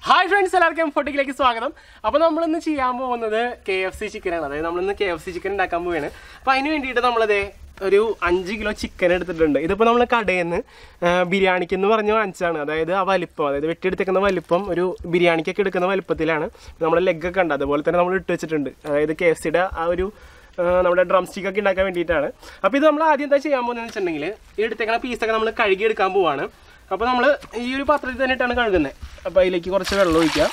Hi friends എല്ലാവർക്കും ഫോട്ടിക്കിലേക്ക് സ്വാഗതം അപ്പോൾ നമ്മളിന്ന് ചെയ്യാൻ പോകുന്നത് കെ എഫ് സി ചിക്കനാണ് അതായത് നമ്മളിന്ന് കെ എഫ് സി ചിക്കൻ ഉണ്ടാക്കാൻ പോവുകയാണ് അപ്പോൾ അതിന് വേണ്ടിയിട്ട് നമ്മളതേ ഒരു അഞ്ച് കിലോ ചിക്കൻ എടുത്തിട്ടുണ്ട് ഇതിപ്പോൾ നമ്മൾ കടയിൽ നിന്ന് ബിരിയാണിക്ക് എന്ന് പറഞ്ഞ് വാങ്ങിച്ചതാണ് അതായത് ആ വലിപ്പം അതായത് വെട്ടിയെടുത്തേക്കുന്ന വലിപ്പം ഒരു ബിരിയാണിക്കൊക്കെ എടുക്കുന്ന വലിപ്പത്തിലാണ് നമ്മുടെ ലെഗൊക്കെ ഉണ്ട് അതുപോലെ തന്നെ നമ്മൾ ഇട്ട് വെച്ചിട്ടുണ്ട് അതായത് കെ എഫ് സിയുടെ ആ ഒരു ആ, നമ്മുടെ ഡ്രം സ്റ്റിക്ക് ഒക്കെ ഉണ്ടാക്കാൻ വേണ്ടിയിട്ടാണ് അപ്പോൾ ഇത് നമ്മൾ ആദ്യം എന്താ ചെയ്യാൻ പോകുന്നതെന്ന് വെച്ചിട്ടുണ്ടെങ്കിൽ ഈ എടുത്തേക്കുന്ന പീസൊക്കെ നമ്മൾ കഴുകി എടുക്കാൻ പോവാണ് അപ്പോൾ നമ്മൾ ഈ ഒരു പാത്രത്തിൽ തന്നെ ഇട്ടാണ് കഴുകുന്നത് അപ്പോൾ അതിലേക്ക് കുറച്ച് വെള്ളം ഒഴിക്കുക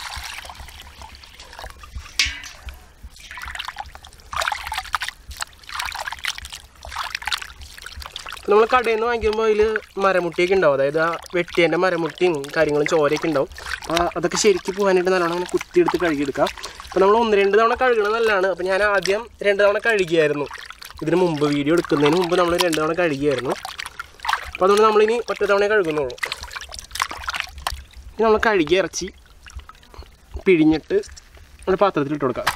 നമ്മൾ കടയിൽ നിന്ന് വാങ്ങിക്കുമ്പോൾ അതിൽ മരമുട്ടിയൊക്കെ ഉണ്ടാവും അതായത് ആ വെട്ടിയൻ്റെ മരമുട്ടിയും കാര്യങ്ങളും ചോരയൊക്കെ ഉണ്ടാവും അപ്പോൾ അതൊക്കെ ശരിക്കും പോകാനായിട്ട് നല്ലോണം അങ്ങനെ കുത്തിയെടുത്ത് കഴുകിയെടുക്കാം അപ്പോൾ നമ്മൾ ഒന്ന് രണ്ട് തവണ കഴുകണത് നല്ലതാണ് അപ്പോൾ ഞാൻ ആദ്യം രണ്ട് തവണ കഴുകിയായിരുന്നു ഇതിന് മുമ്പ് വീഡിയോ എടുക്കുന്നതിന് മുമ്പ് നമ്മൾ രണ്ട് തവണ കഴുകിയായിരുന്നു അപ്പോൾ അതുകൊണ്ട് നമ്മളിനി ഒറ്റ തവണ കഴുകുന്നുള്ളൂ ഇനി നമ്മൾ കഴുകി ഇറച്ചി പിഴിഞ്ഞിട്ട് ഒരു പാത്രത്തിൽ ഇട്ട് കൊടുക്കാം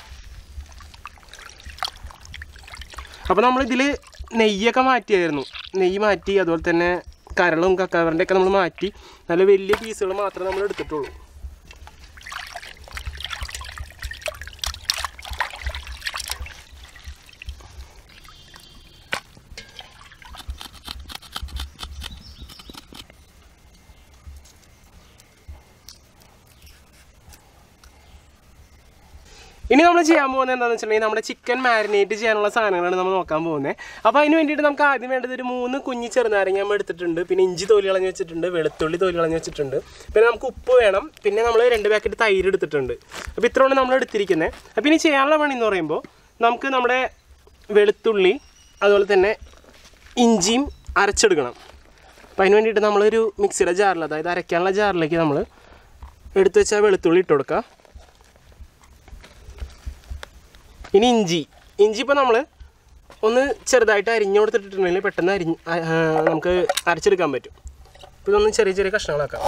അപ്പോൾ നമ്മളിതിൽ നെയ്യൊക്കെ മാറ്റിയായിരുന്നു നെയ്യ് മാറ്റി അതുപോലെ തന്നെ കരളും കക്കാവറിൻ്റെ ഒക്കെ നമ്മൾ മാറ്റി നല്ല വലിയ പീസുകൾ മാത്രമേ നമ്മൾ എടുത്തിട്ടുള്ളൂ ഇനി നമ്മൾ ചെയ്യാൻ പോകുന്നത് എന്താണെന്ന് വെച്ചിട്ടുണ്ടെങ്കിൽ നമ്മുടെ ചിക്കൻ മാരിനേറ്റ് ചെയ്യാനുള്ള സാധനങ്ങളാണ് നമ്മൾ നോക്കാൻ പോകുന്നത് അപ്പോൾ അതിന് വേണ്ടിയിട്ട് നമുക്ക് ആദ്യം വേണ്ടത് ഒരു മൂന്ന് കുഞ്ഞി ചെറുനാരങ്ങ നമ്മൾ എടുത്തിട്ടുണ്ട് പിന്നെ ഇഞ്ചി തോലി കളഞ്ഞ് വെച്ചിട്ടുണ്ട് വെളുത്തുള്ളി തോലി കളഞ്ഞ് വെച്ചിട്ടുണ്ട് പിന്നെ നമുക്ക് ഉപ്പ് വേണം പിന്നെ നമ്മൾ രണ്ട് പാക്കറ്റ് തൈര് എടുത്തിട്ടുണ്ട് അപ്പോൾ ഇത്രയാണ് നമ്മൾ എടുത്തിരിക്കുന്നത് അപ്പോൾ ഇനി ചെയ്യാനുള്ള പണി എന്ന് പറയുമ്പോൾ നമുക്ക് നമ്മുടെ വെളുത്തുള്ളി അതുപോലെ തന്നെ ഇഞ്ചിയും അരച്ചെടുക്കണം അപ്പോൾ അതിന് വേണ്ടിയിട്ട് നമ്മളൊരു മിക്സിയുടെ ജാറിൽ അതായത് അരയ്ക്കാനുള്ള ജാറിലേക്ക് നമ്മൾ എടുത്തു വെച്ചാൽ വെളുത്തുള്ളി ഇട്ട് കൊടുക്കുക ഇനി ഇഞ്ചി ഇഞ്ചി ഇപ്പോൾ നമ്മൾ ഒന്ന് ചെറുതായിട്ട് അരിഞ്ഞു കൊടുത്തിട്ടുണ്ടെങ്കിൽ പെട്ടെന്ന് അരിഞ്ഞ് ആ, ആ, നമുക്ക് അരച്ചെടുക്കാൻ പറ്റും അപ്പോൾ ഇതൊന്ന് ചെറിയ ചെറിയ കഷ്ണങ്ങളാക്കാം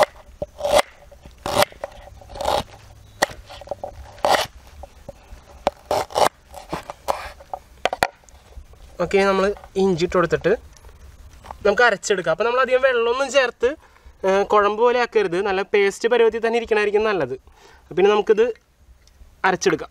ഓക്കെ നമ്മൾ ഇഞ്ചി ഇട്ട് കൊടുത്തിട്ട് നമുക്ക് അരച്ചെടുക്കാം അപ്പോൾ നമ്മൾ അധികം വെള്ളമൊന്നും ചേർത്ത് ആ, കുഴമ്പ് പോലെ ആക്കരുത് നല്ല പേസ്റ്റ് പരുവത്തിൽ തന്നെ ഇരിക്കണമായിരിക്കും നല്ലത് പിന്നെ നമുക്കിത് അരച്ചെടുക്കാം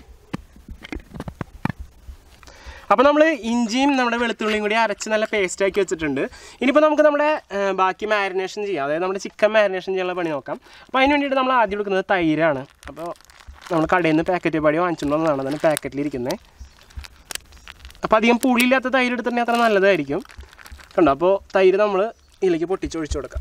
അപ്പോൾ നമ്മൾ ഇഞ്ചിയും നമ്മുടെ വെളുത്തുള്ളിയും കൂടി അരച്ച് നല്ല പേസ്റ്റ് ആക്കി വെച്ചിട്ടുണ്ട് ഇനിയിപ്പോൾ നമുക്ക് നമ്മുടെ ആ, ബാക്കി മാരിനേഷൻ ചെയ്യാം അതായത് നമ്മുടെ ചിക്കൻ മാരിനേഷൻ ചെയ്യാനുള്ള പണി നോക്കാം അപ്പോൾ അതിന് വേണ്ടിയിട്ട് നമ്മൾ ആദ്യം എടുക്കുന്നത് തൈരാണ് അപ്പോൾ നമ്മൾ കടയിൽ നിന്ന് പാക്കറ്റ് പാടി വാങ്ങിച്ചിട്ടുണ്ടെന്നാണ് അതാണ് പാക്കറ്റിലിരിക്കുന്നത് അപ്പോൾ അധികം പുളിയില്ലാത്ത തൈര് എടുത്തിട്ടുണ്ടെങ്കിൽ അത്ര നല്ലതായിരിക്കും കണ്ടോ അപ്പോൾ തൈര് നമ്മൾ ഇതിലേക്ക് പൊട്ടിച്ചൊഴിച്ചു കൊടുക്കാം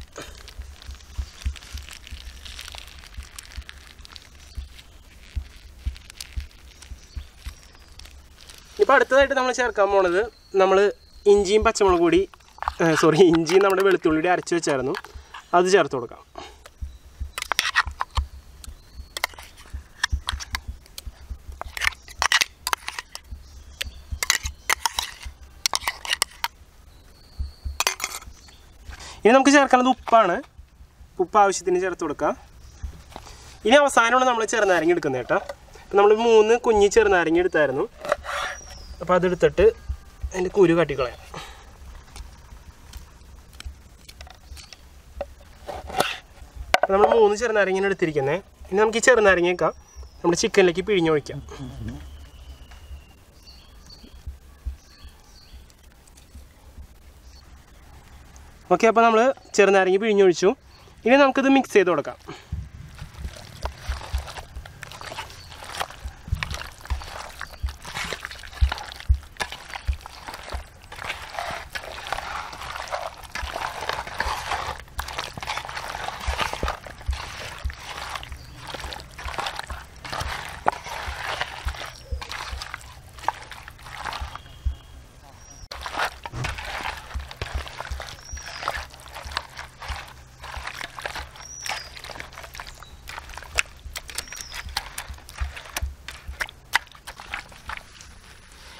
ഇപ്പോൾ അടുത്തതായിട്ട് നമ്മൾ ചേർക്കാൻ പോണത് നമ്മൾ ഇഞ്ചിയും പച്ചമുളക് കൂടി സോറി ഇഞ്ചിയും നമ്മുടെ വെളുത്തുള്ളിയുടെ അരച്ച് വെച്ചായിരുന്നു അത് ചേർത്ത് കൊടുക്കാം ഇനി നമുക്ക് ചേർക്കേണ്ടത് ഉപ്പാണ് ഉപ്പ് ആവശ്യത്തിന് ചേർത്ത് കൊടുക്കാം ഇനി അവസാനമാണ് നമ്മൾ ചെറുനാരങ്ങ എടുക്കുന്നത് കേട്ടോ നമ്മൾ മൂന്ന് കുഞ്ഞി ചെറുനാരങ്ങ എടുത്തായിരുന്നു അപ്പോൾ അതെടുത്തിട്ട് അതിൻ്റെ കുരു കാട്ടിക്കളയാം നമ്മൾ മൂന്ന് ചെറുനാരങ്ങയാണ് എടുത്തിരിക്കുന്നത് ഇനി നമുക്ക് ഈ ചെറുനാരങ്ങയൊക്കെ നമ്മുടെ ചിക്കനിലേക്ക് പിഴിഞ്ഞൊഴിക്കാം ഓക്കെ അപ്പോൾ നമ്മൾ ചെറുനാരങ്ങ പിഴിഞ്ഞൊഴിച്ചു ഇനി നമുക്കിത് മിക്സ് ചെയ്ത് കൊടുക്കാം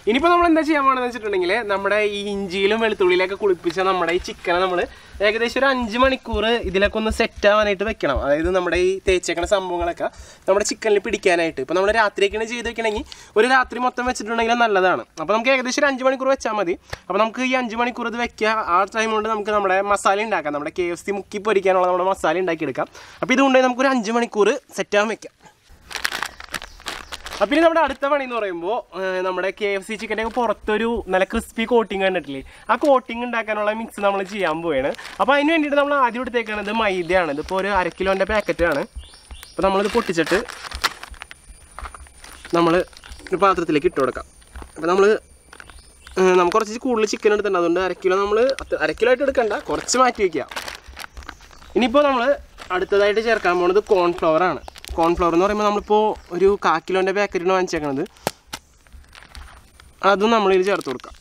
ഇനിയിപ്പോൾ നമ്മൾ എന്താ ചെയ്യാൻ പോകണമെന്ന് വെച്ചിട്ടുണ്ടെങ്കിൽ നമ്മുടെ ഈ ഇഞ്ചിയിലും വെളുത്തുള്ളിയിലൊക്കെ കുളിപ്പിച്ച നമ്മുടെ ഈ ചിക്കനെ നമ്മൾ ഏകദേശം ഒരു അഞ്ച് മണിക്കൂർ ഇതിലൊക്കെ ഒന്ന് സെറ്റ് ആവാനായിട്ട് വെക്കണം അതായത് നമ്മുടെ ഈ തേച്ചേക്കണ സംഭവങ്ങളൊക്കെ നമ്മുടെ ചിക്കനിൽ പിടിക്കാനായിട്ട് ഇപ്പോൾ നമ്മൾ രാത്രിയൊക്കെയാണ് ചെയ്ത് വെക്കണമെങ്കിൽ ഒരു രാത്രി മൊത്തം വെച്ചിട്ടുണ്ടെങ്കിൽ നല്ലതാണ് അപ്പോൾ നമുക്ക് ഏകദേശം ഒരു അഞ്ച് മണിക്കൂർ വെച്ചാൽ മതി അപ്പോൾ നമുക്ക് ഈ അഞ്ച് മണിക്കൂർ ഇത് വെക്കുക ആ ടൈം കൊണ്ട് നമുക്ക് നമ്മുടെ മസാല ഉണ്ടാക്കാം നമ്മുടെ കെ എഫ് സി മുക്കി പൊരിക്കാനുള്ള നമ്മുടെ മസാല ഉണ്ടാക്കിയെടുക്കാം അപ്പോൾ ഇതുകൊണ്ട് നമുക്കൊരു അഞ്ച് മണിക്കൂർ സെറ്റ് ആവാൻ വെക്കാം അപ്പം ഇനി നമ്മുടെ അടുത്ത പണി എന്ന് പറയുമ്പോൾ നമ്മുടെ കെ എഫ് സി ചിക്കൻ്റെ പുറത്തൊരു നല്ല ക്രിസ്പി കോട്ടിങ് കണ്ടിട്ടില്ലേ ആ കോട്ടിങ് ഉണ്ടാക്കാനുള്ള മിക്സ് നമ്മൾ ചെയ്യാൻ പോവുകയാണ് അപ്പോൾ അതിന് വേണ്ടിയിട്ട് നമ്മൾ ആദ്യം എടുത്തേക്കാണത് മൈദയാണ് ഇതിപ്പോൾ ഒരു അര കിലോൻ്റെ പാക്കറ്റാണ് അപ്പോൾ നമ്മളിത് പൊട്ടിച്ചിട്ട് നമ്മൾ ഒരു പാത്രത്തിലേക്ക് ഇട്ട് കൊടുക്കാം അപ്പോൾ നമ്മൾ നമുക്ക് കുറച്ച് കൂടുതൽ ചിക്കൻ എടുത്തിട്ടുണ്ട് അതുകൊണ്ട് അര കിലോ നമ്മൾ അര കിലോ ആയിട്ട് എടുക്കണ്ട കുറച്ച് മാറ്റി വയ്ക്കുക ഇനിയിപ്പോൾ നമ്മൾ അടുത്തതായിട്ട് ചേർക്കാൻ പോകുന്നത് കോൺഫ്ലവർ ആണ് കോൺഫ്ലവർ എന്ന് പറയുമ്പോൾ നമ്മളിപ്പോൾ ഒരു കാ കിലോൻ്റെ പാക്കറ്റിന് വാങ്ങിച്ചേക്കണത് അതും നമ്മളിതിൽ ചേർത്ത് കൊടുക്കാം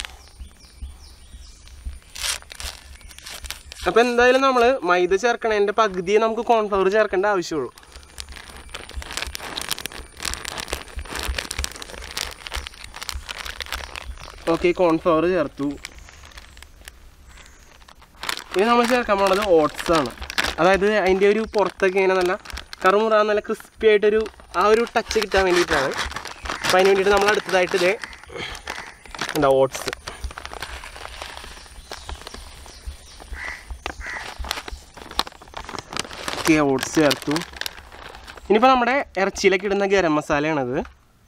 അപ്പോൾ എന്തായാലും നമ്മൾ മൈദ ചേർക്കണതിൻ്റെ പകുതിയെ നമുക്ക് കോൺഫ്ലവർ ചേർക്കേണ്ട ആവശ്യമുള്ളൂ ഓക്കെ കോൺഫ്ലവർ ചേർത്തു ഇനി നമ്മൾ ചേർക്കാൻ പോണത് ഓട്സ് ആണ് അതായത് അതിൻ്റെ ഒരു പുറത്തൊക്കെ ഇങ്ങനെ നല്ല കറുമുറ നല്ല ക്രിസ്പി ആയിട്ടൊരു ആ ഒരു ടച്ച് കിട്ടാൻ വേണ്ടിയിട്ടാണ് അപ്പോൾ അതിന് വേണ്ടിയിട്ട് നമ്മൾ അടുത്തതായിട്ട് ഇതേ എന്താ ഓട്സ് ഓക്കെ ഓട്സ് ചേർത്തു ഇനിയിപ്പോൾ നമ്മുടെ ഇറച്ചിയിലേക്ക് ഇടുന്ന ഗരം മസാലയാണത്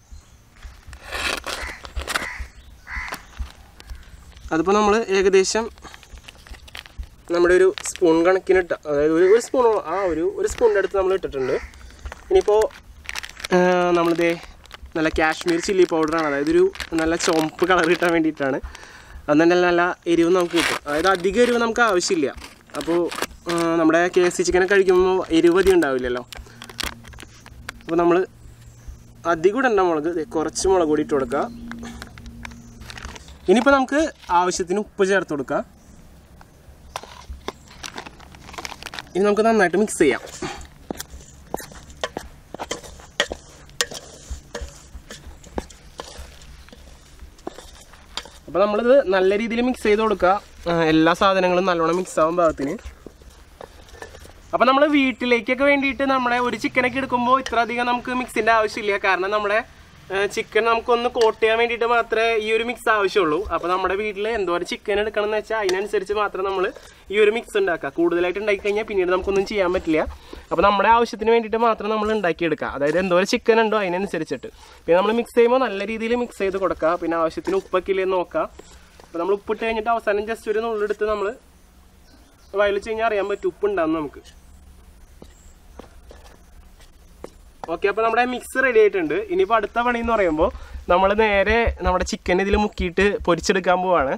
അതിപ്പോൾ നമ്മൾ ഏകദേശം നമ്മുടെ ഒരു സ്പൂൺ കണക്കിന് ഇട്ട അതായത് ഒരു ഒരു സ്പൂൺ ആ ഒരു ഒരു സ്പൂണിൻ്റെ അടുത്ത് നമ്മൾ ഇട്ടിട്ടുണ്ട് ഇനിയിപ്പോൾ നമ്മളിതേ നല്ല കാശ്മീർ ചില്ലി പൗഡറാണ് അതായത് ഒരു നല്ല ചുവപ്പ് കളർ കിട്ടാൻ വേണ്ടിയിട്ടാണ് അത് തന്നെ നല്ല എരിവ് നമുക്ക് കിട്ടും അതായത് അധികം എരിവ് നമുക്ക് ആവശ്യമില്ല അപ്പോൾ നമ്മുടെ കെ എസ് സി ചിക്കനെ കഴിക്കുമ്പോൾ എരിവ് അധികം ഉണ്ടാവില്ലല്ലോ അപ്പോൾ നമ്മൾ അധികം ഇടണ്ട മുളക് ദേ കുറച്ച് മുളക് കൂടി ഇട്ട് കൊടുക്കുക ഇനിയിപ്പോൾ നമുക്ക് ആവശ്യത്തിന് ഉപ്പ് ചേർത്ത് കൊടുക്കാം ഇനി നമുക്ക് നന്നായിട്ട് മിക്സ് ചെയ്യാം അപ്പോൾ നമ്മളിത് നല്ല രീതിയിൽ മിക്സ് ചെയ്ത് കൊടുക്കുക ആ, എല്ലാ സാധനങ്ങളും നല്ലോണം മിക്സ് ആവാൻ പാകത്തിന് അപ്പോൾ നമ്മൾ വീട്ടിലേക്കൊക്കെ വേണ്ടിയിട്ട് നമ്മുടെ ഒരു ചിക്കനൊക്കെ എടുക്കുമ്പോൾ ഇത്ര അധികം നമുക്ക് മിക്സിൻ്റെ ആവശ്യമില്ല കാരണം നമ്മുടെ ചിക്കൻ നമുക്കൊന്ന് കോട്ട് ചെയ്യാൻ വേണ്ടിയിട്ട് മാത്രമേ ഈ ഒരു മിക്സ് ആവശ്യമുള്ളൂ അപ്പോൾ നമ്മുടെ വീട്ടിൽ എന്തോരം ചിക്കൻ എടുക്കണം എന്ന് വെച്ചാൽ അതിനനുസരിച്ച് മാത്രം നമ്മൾ ഈ ഒരു മിക്സ് ഉണ്ടാക്കുക കൂടുതലായിട്ട് ഉണ്ടാക്കി കഴിഞ്ഞാൽ പിന്നീട് നമുക്കൊന്നും ചെയ്യാൻ പറ്റില്ല അപ്പോൾ നമ്മുടെ ആവശ്യത്തിന് വേണ്ടിയിട്ട് മാത്രം നമ്മൾ ഉണ്ടാക്കിയെടുക്കുക അതായത് എന്തോരം ചിക്കൻ ഉണ്ടോ അതിനനുസരിച്ചിട്ട് പിന്നെ നമ്മൾ മിക്സ് ചെയ്യുമ്പോൾ നല്ല രീതിയിൽ മിക്സ് ചെയ്ത് കൊടുക്കുക പിന്നെ ആവശ്യത്തിന് ഉപ്പൊക്കെ ഇല്ലെന്ന് നോക്കുക അപ്പോൾ നമ്മൾ ഉപ്പിട്ട് കഴിഞ്ഞിട്ട് അവസാനം ജസ്റ്റ് ഒരു നുള്ളെടുത്ത് നമ്മൾ വയൽ വെച്ച് കഴിഞ്ഞാൽ അറിയാൻ പറ്റും ഉപ്പുണ്ടാകും നമുക്ക് ഓക്കെ അപ്പോൾ നമ്മുടെ മിക്സ് റെഡി ആയിട്ടുണ്ട് ഇനിയിപ്പോൾ അടുത്ത പണി എന്ന് പറയുമ്പോൾ നമ്മൾ നേരെ നമ്മുടെ ചിക്കൻ ഇതിൽ മുക്കിയിട്ട് പൊരിച്ചെടുക്കാൻ പോവാണ്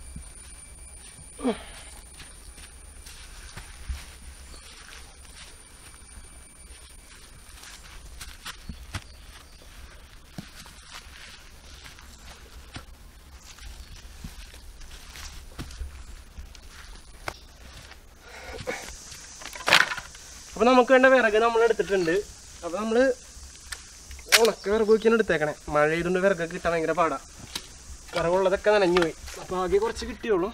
അപ്പോൾ നമുക്ക് വേണ്ട വിറക് നമ്മൾ എടുത്തിട്ടുണ്ട് അപ്പോൾ നമ്മൾ ഉണക്ക വിറക് വയ്ക്കാൻ എടുത്തേക്കണേ മഴ ചെയ്തുകൊണ്ട് വിറകൊക്കെ കിട്ടാൻ ഭയങ്കര പാടാ വിറകുള്ളതൊക്കെ നനഞ്ഞു പോയി അപ്പോൾ ആകെ കുറച്ച് കിട്ടിയുള്ളൂ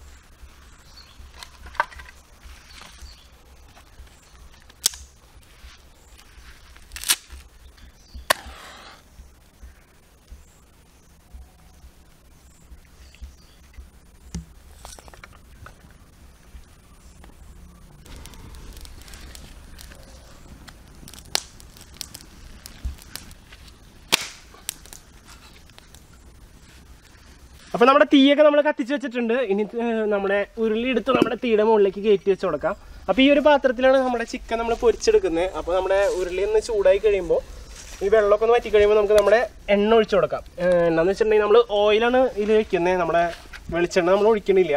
അപ്പോൾ നമ്മുടെ തീയൊക്കെ നമ്മൾ കത്തിച്ച് വെച്ചിട്ടുണ്ട് ഇനി ഏർ, നമ്മുടെ ഉരുളി എടുത്ത് നമ്മുടെ തീയുടെ മുകളിലേക്ക് കയറ്റി വെച്ച് കൊടുക്കാം അപ്പോൾ ഈ ഒരു പാത്രത്തിലാണ് നമ്മുടെ ചിക്കൻ നമ്മൾ പൊരിച്ചെടുക്കുന്നത് അപ്പോൾ നമ്മുടെ ഉരുളി ഒന്ന് ചൂടായി കഴിയുമ്പോൾ ഈ വെള്ളമൊക്കെ ഒന്ന് വറ്റി കഴിയുമ്പോൾ നമുക്ക് നമ്മുടെ എണ്ണ ഒഴിച്ചു കൊടുക്കാം ഏർ, എന്താണെന്ന് വെച്ചിട്ടുണ്ടെങ്കിൽ നമ്മൾ ഓയിലാണ് ഇതിൽ വെക്കുന്നത് നമ്മുടെ വെളിച്ചെണ്ണ നമ്മൾ ഒഴിക്കണില്ല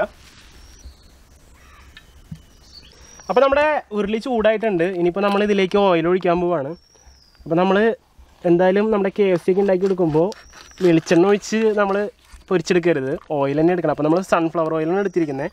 അപ്പോൾ നമ്മുടെ ഉരുളി ചൂടായിട്ടുണ്ട് ഇനിയിപ്പോൾ നമ്മൾ ഇതിലേക്ക് ഓയിൽ ഒഴിക്കാൻ പോവാണ് അപ്പോൾ നമ്മൾ എന്തായാലും നമ്മുടെ കെ എഫ് സി ഒക്കെ ഉണ്ടാക്കി കൊടുക്കുമ്പോൾ വെളിച്ചെണ്ണ ഒഴിച്ച് നമ്മൾ പൊരിച്ചെടുക്കരുത് ഓയിൽ തന്നെ എടുക്കണം അപ്പോൾ നമ്മൾ സൺഫ്ലവർ ഓയിലാണ് എടുത്തിരിക്കുന്നത്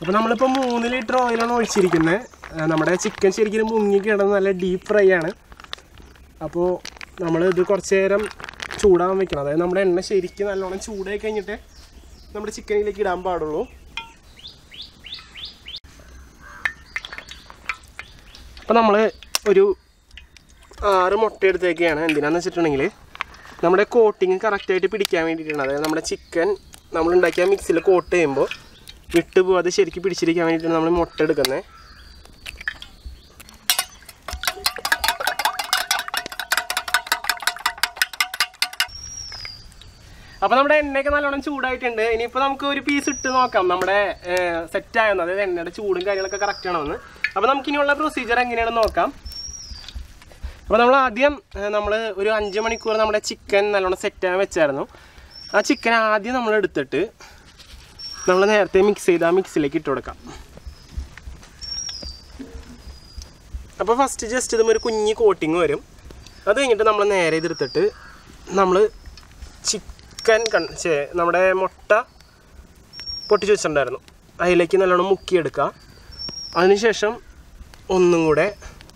അപ്പോൾ നമ്മളിപ്പോൾ മൂന്ന് ലിറ്റർ ഓയിലാണ് ഒഴിച്ചിരിക്കുന്നത് ആ, നമ്മുടെ ചിക്കൻ ശരിക്കും മുങ്ങി കിടന്ന് നല്ല ഡീപ്പ് ഫ്രൈ ആണ് അപ്പോൾ നമ്മൾ ഇത് കുറച്ച് നേരം ചൂടാൻ വെക്കണം അതായത് നമ്മുടെ എണ്ണ ശരിക്കും നല്ലോണം ചൂടായി കഴിഞ്ഞിട്ട് നമ്മുടെ ചിക്കനിലേക്ക് ഇടാൻ പാടുള്ളൂ അപ്പോൾ നമ്മൾ ഒരു ആറ് മുട്ട എടുത്തേക്കാണ് എന്തിനാന്ന് വെച്ചിട്ടുണ്ടെങ്കിൽ നമ്മുടെ കോട്ടിങ് കറക്റ്റായിട്ട് പിടിക്കാൻ വേണ്ടിയിട്ടാണ് അതായത് നമ്മുടെ ചിക്കൻ നമ്മൾ ഉണ്ടാക്കിയ മിക്സിയിൽ കോട്ട് ചെയ്യുമ്പോൾ വിട്ട് പോവാതെ ശരിക്കും പിടിച്ചിരിക്കാൻ വേണ്ടിയിട്ടാണ് നമ്മൾ മുട്ട എടുക്കുന്നത് അപ്പോൾ നമ്മുടെ എണ്ണയൊക്കെ നല്ലോണം ചൂടായിട്ടുണ്ട് ഇനിയിപ്പോൾ നമുക്ക് ഒരു പീസ് ഇട്ട് നോക്കാം നമ്മുടെ സെറ്റ് ആയെന്ന് അതായത് എണ്ണയുടെ ചൂടും കാര്യങ്ങളൊക്കെ കറക്റ്റ് ആണോ എന്ന് അപ്പോൾ നമുക്ക് ഇനിയുള്ള പ്രൊസീജിയർ എങ്ങനെയാണെന്ന് നോക്കാം അപ്പോൾ നമ്മൾ ആദ്യം നമ്മൾ ഒരു അഞ്ച് മണിക്കൂർ നമ്മുടെ ചിക്കൻ നല്ലോണം സെറ്റാൻ വെച്ചായിരുന്നു ആ ചിക്കൻ ആദ്യം നമ്മൾ എടുത്തിട്ട് നമ്മൾ നേരത്തെ മിക്സ് ചെയ്ത് ആ മിക്സിലേക്ക് ഇട്ട് കൊടുക്കാം അപ്പോൾ ഫസ്റ്റ് ജസ്റ്റ് ഇതും ഒരു കുഞ്ഞി കോട്ടിങ് വരും അത് കഴിഞ്ഞിട്ട് നമ്മൾ നേരെ ഇതെടുത്തിട്ട് നമ്മൾ ചിക്കൻ കൺ ഛേ, നമ്മുടെ മുട്ട പൊട്ടിച്ച് വെച്ചിട്ടുണ്ടായിരുന്നു അതിലേക്ക് നല്ലോണം മുക്കിയെടുക്കുക അതിനുശേഷം ഒന്നും കൂടെ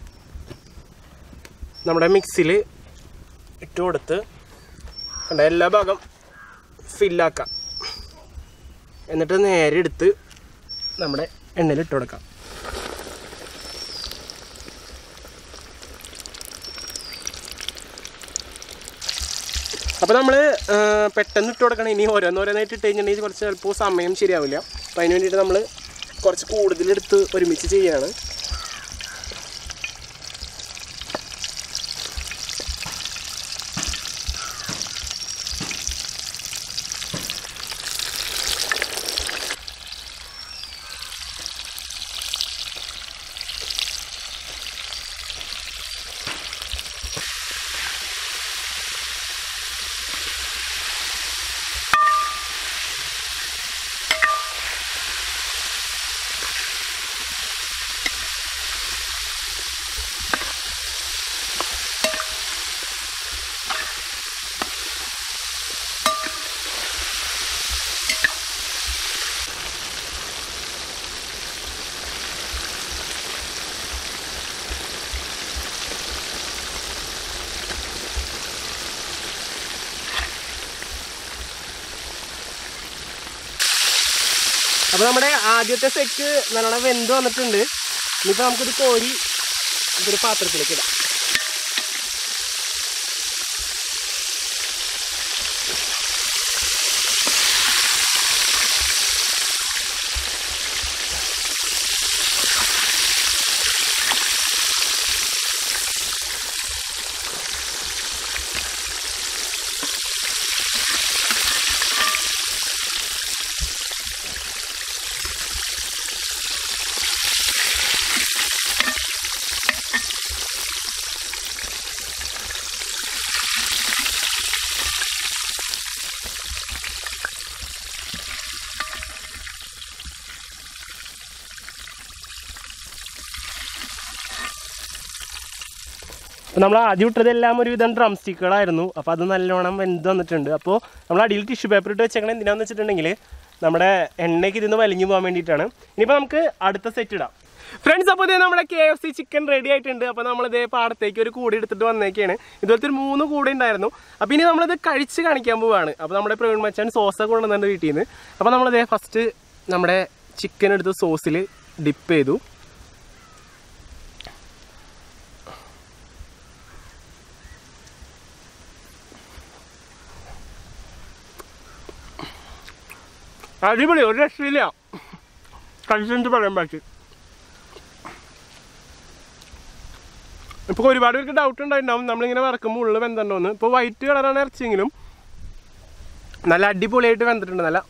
നമ്മുടെ മിക്സിയിൽ ഇട്ട് കൊടുത്ത് കണ്ട എല്ലാ ഭാഗം ഫില്ലാക്കാം എന്നിട്ട് നേരെ എടുത്ത് നമ്മുടെ എണ്ണയിൽ ഇട്ട് കൊടുക്കാം അപ്പോൾ നമ്മൾ പെട്ടെന്ന് ഇട്ട് കൊടുക്കണം ഇനി ഓരോന്നോരോന്നായിട്ട് ഇട്ട് കഴിഞ്ഞിട്ടുണ്ടെങ്കിൽ കുറച്ച് ചിലപ്പോൾ സമയം ശരിയാവില്ല അപ്പോൾ അതിന് വേണ്ടിയിട്ട് നമ്മൾ കുറച്ച് കൂടുതലെടുത്ത് ഒരുമിച്ച് ചെയ്യാണ് അപ്പോൾ നമ്മുടെ ആദ്യത്തെ സെറ്റ് നല്ലോണം വെന്ത് വന്നിട്ടുണ്ട് ഇനിയിപ്പോൾ നമുക്കിത് കോരി ഇതൊരു പാത്രത്തിലേക്ക് ഇടാം അപ്പോൾ നമ്മൾ ആദ്യം ഇട്ടതെല്ലാം ഒരു വിധം ഡ്രം സ്റ്റിക്കുകളായിരുന്നു അപ്പോൾ അത് നല്ലോണം വെന്ത് വന്നിട്ടുണ്ട് അപ്പോൾ നമ്മൾ അടിയിൽ ടിഷ്യൂ പേപ്പർ ഇട്ട് വെച്ചേക്കണത് എന്തിനാന്ന് വെച്ചിട്ടുണ്ടെങ്കിൽ നമ്മുടെ എണ്ണയ്ക്ക് ഇതിന്ന് വലിഞ്ഞു പോകാൻ വേണ്ടിയിട്ടാണ് ഇനിയിപ്പോൾ നമുക്ക് അടുത്ത സെറ്റ് ഇടാം ഫ്രണ്ട്സ് അപ്പോൾ ഇതേ നമ്മുടെ K F C chicken ready ആയിട്ടുണ്ട് അപ്പോൾ നമ്മൾ ഇതേ പാടത്തേക്ക് ഒരു കൂടി എടുത്തിട്ട് വന്നേക്കാണ് ഇതുപോലത്തെ ഒരു മൂന്ന് കൂടെ ഉണ്ടായിരുന്നു അപ്പോൾ ഇനി നമ്മളിത് കഴിച്ച് കാണിക്കാൻ പോവാണ് അപ്പോൾ നമ്മുടെ പ്രവീൺ മച്ചാൻ സോസൊക്കെ കൊണ്ടുവന്നിട്ട് വീട്ടിൽ നിന്ന് അപ്പോൾ നമ്മളിതേ ഫസ്റ്റ് നമ്മുടെ ചിക്കൻ എടുത്ത് സോസിൽ ഡിപ്പ് ചെയ്തു അടിപൊളി ഒരു രക്ഷയില്ല കഴിച്ചിട്ട് പറയാൻ പറ്റും ഇപ്പോൾ ഒരുപാട് പേർക്ക് ഡൗട്ട് ഉണ്ടായിട്ടുണ്ടാവും നമ്മളിങ്ങനെ വറക്കുമ്പോൾ ഉള്ളിൽ വെന്തുണ്ടോന്ന് ഇപ്പോൾ വൈറ്റ് കളറാണ് ഇറച്ചിയെങ്കിലും നല്ല അടിപൊളിയായിട്ട് വെന്തിട്ടുണ്ട് നല്ല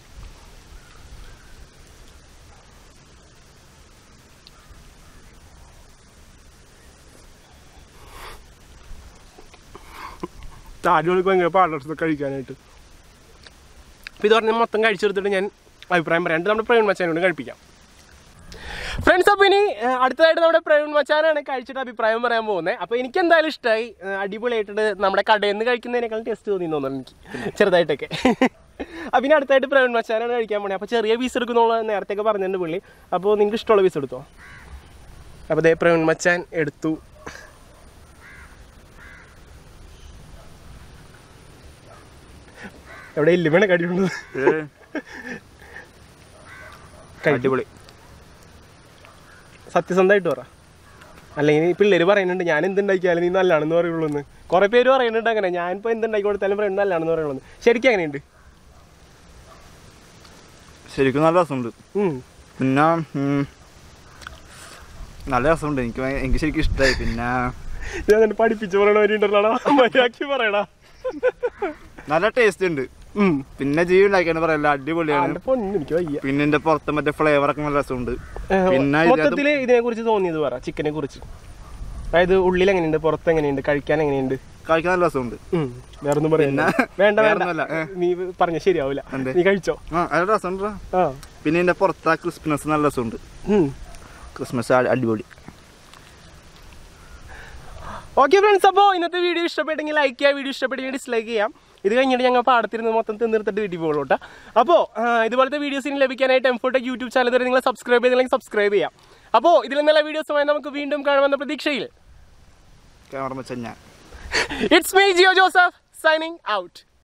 താജോളിക്ക് ഭയങ്കര പാടത്ത് കഴിക്കാനായിട്ട് അപ്പോൾ ഇത് പറഞ്ഞ് മൊത്തം കഴിച്ചെടുത്തിട്ട് ഞാൻ അഭിപ്രായം പറയാം എന്നിട്ട് നമ്മുടെ പ്രവീൺ മച്ചാനോട് കഴിപ്പിക്കാം ഫ്രണ്ട്സ് അപ്പോൾ ഇനി ആ, അടുത്തതായിട്ട് നമ്മുടെ പ്രവീൺ മച്ചാനാണ് കഴിച്ചിട്ട് അഭിപ്രായം പറയാൻ പോകുന്നത് അപ്പോൾ എനിക്ക് എന്തായാലും ഇഷ്ടമായി ആ, അടിപൊളിയായിട്ട് നമ്മുടെ കടയിൽ നിന്ന് കഴിക്കുന്നതിനേക്കാൾ ടേസ്റ്റ് തോന്നി തോന്നുന്നു എനിക്ക് ചെറുതായിട്ടൊക്കെ അപ്പം ഇനി അടുത്തായിട്ട് പ്രവീൺ മച്ചാനാണ് കഴിക്കാൻ പോണേ അപ്പോൾ ചെറിയ പീസ് എടുക്കുന്നുള്ള നേരത്തെയൊക്കെ പറഞ്ഞിട്ടുണ്ട് പുള്ളി അപ്പോൾ നിങ്ങൾക്ക് ഇഷ്ടമുള്ള പീസ് എടുത്തോ അപ്പോൾ ദേ പ്രവീൺ മച്ചാൻ എടുത്തു എവിടെ ഇല്ലിമണ കടിയുണ്ട് അടിപൊളി സത്യസന്ധമായിട്ട് പറ അല്ലെങ്കിൽ ഈ പിള്ളേര് പറയുന്നുണ്ട് ഞാൻ എന്തുണ്ടാക്കിയാലും നീ നല്ലതാണെന്ന് പറയുള്ളൂ എന്ന് കുറെ പേര് പറയുന്നുണ്ട് അങ്ങനെ ഞാനിപ്പോൾ എന്തുണ്ടാക്കി കൊടുത്താലും പറയുന്നത് നല്ലതാണെന്ന് പറയുള്ളൂ എന്ന്. ശരിക്കും അങ്ങനെയുണ്ട് ശരിക്കും നല്ല രസമുണ്ട് ഉം. പിന്നെ ഉം, നല്ല രസമുണ്ട് എനിക്ക് ഭയ- എനിക്ക് ശരിക്കും ഇഷ്ടമായി പിന്നെ ഞാൻ എന്നിട്ട് പഠിപ്പിച്ച് പറയണവരുണ്ടല്ലോ മര്യാദക്ക് പറയടാ നല്ല ടേസ്റ്റ് ഉണ്ട് ഉം. പിന്നെ ജീവൻ ഉണ്ടാക്കിയാണ് പറയല്ല അടിപൊളിയാണ് എൻ്റെ പൊന്നു എനിക്ക് വയ്യ പിന്നെ ഇതിന്റെ പുറത്തെ മറ്റേ ഫ്ലേവർ ഒക്കെ നല്ല രസമുണ്ട് പിന്നെ ഇതിനകത്ത് മൊത്തത്തിൽ ഇതിനെ കുറിച്ച് തോന്നിയത് പറ ചിക്കനെ കുറിച്ച് അതായത് ഉള്ളിൽ എങ്ങനെയുണ്ട് പുറത്ത് എങ്ങനെയുണ്ട് കഴിക്കാൻ എങ്ങനെയുണ്ട് കഴിക്കാൻ നല്ല രസമുണ്ട് ഉം. വേറൊന്നും പറയുന്നില്ല പിന്നെ വേണ്ട വേണ്ട വേറൊന്നുമല്ല, ഏ. നീ പറഞ്ഞ ശരിയാവില്ല എന്തേ? നീ കഴിച്ചോ ആ നല്ല രസമുണ്ട് ആ പിന്നെ ഇതിന്റെ പുറത്തെ ആ ക്രിസ്മസ് നല്ല രസമുണ്ട് ഉം. ക്രിസ്മസ് അടിപൊളി ഓക്കെ ഫ്രണ്ട്സ് അപ്പോൾ ഇന്നത്തെ വീഡിയോ ഇഷ്ടപ്പെട്ടെങ്കിൽ ലൈക്ക് ചെയ്യുക വീഡിയോ ഇഷ്ടപ്പെട്ടെങ്കിൽ ഡിസ്ലൈക്ക് ചെയ്യാം ഇത് കഴിഞ്ഞിട്ട് ഞങ്ങൾ പാടത്തിരുന്ന് മൊത്തം തിന്നിർത്തിട്ട് വീട്ടിൽ പോകുള്ളൂ കേട്ടോ അപ്പോൾ ഇതുപോലത്തെ വീഡിയോസ് ഇനി ലഭിക്കാനായിട്ട് എംഫോട്ടെക് യൂട്യൂബ് ചാനൽ വരെ നിങ്ങൾ സബ്സ്ക്രൈബ് ചെയ്തില്ലെങ്കിൽ സബ്സ്ക്രൈബ് ചെയ്യാം അപ്പോൾ ഇതിൽ നിന്നുള്ള വീഡിയോസുമായി നമുക്ക് വീണ്ടും കാണുമെന്ന പ്രതീക്ഷയിൽ ക്യാമറ വെച്ചാൽ ഞാൻ it's me Jio Joseph signing out